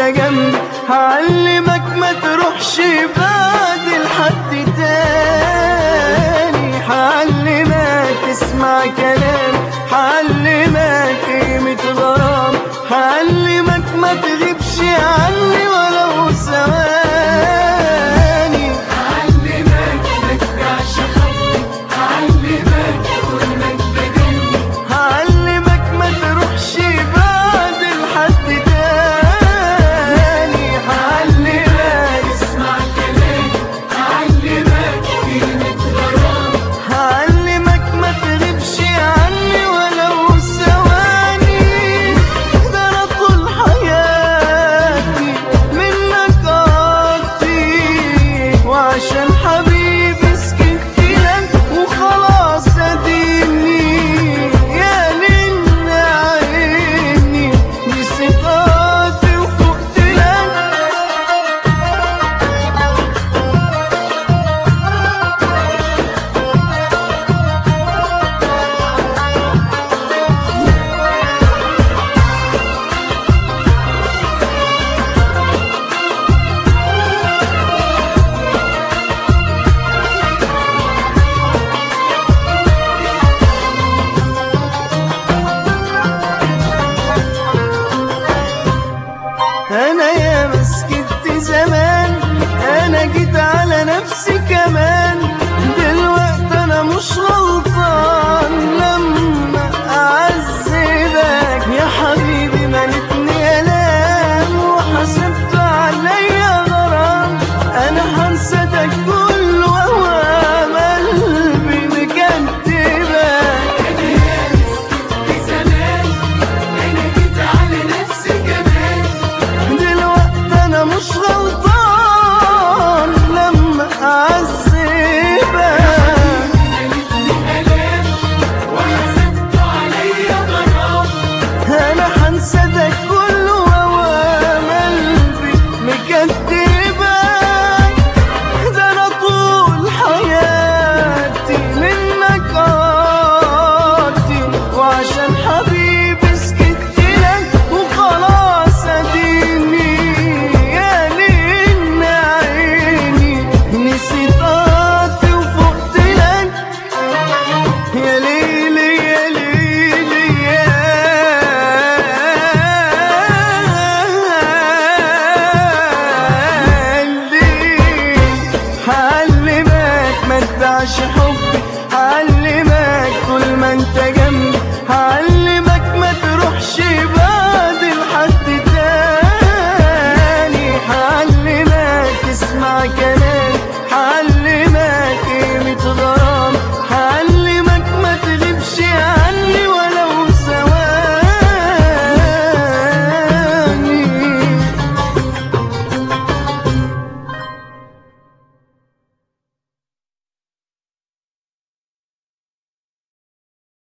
جنبي هعلمك ما تروحش بعد لحد تاني هعلمك تسمع كلام هعلمك قيمة غرام هعلمك ما تغيبش عني ولو ثواني أعلمك ما تبيعش خطي أعلمك طول ما أنت جنبي هعلمك ما تروحش بعد لحد تاني هعلمك اسمع كلامي أعلمك كلمة غرام هعلمك ما تغيبش عني ولو ثواني ده انا طول حياتي منك قضي وعشان حبيبي سكت لك وخلاص اديني يا من عيني نسيت قاطي وفقت لك انا يا مسكت زمان انا جيت على نفسي كمان دلوقتي انا مش غلطان لما اعذبك يا حبيبي ما نتعذب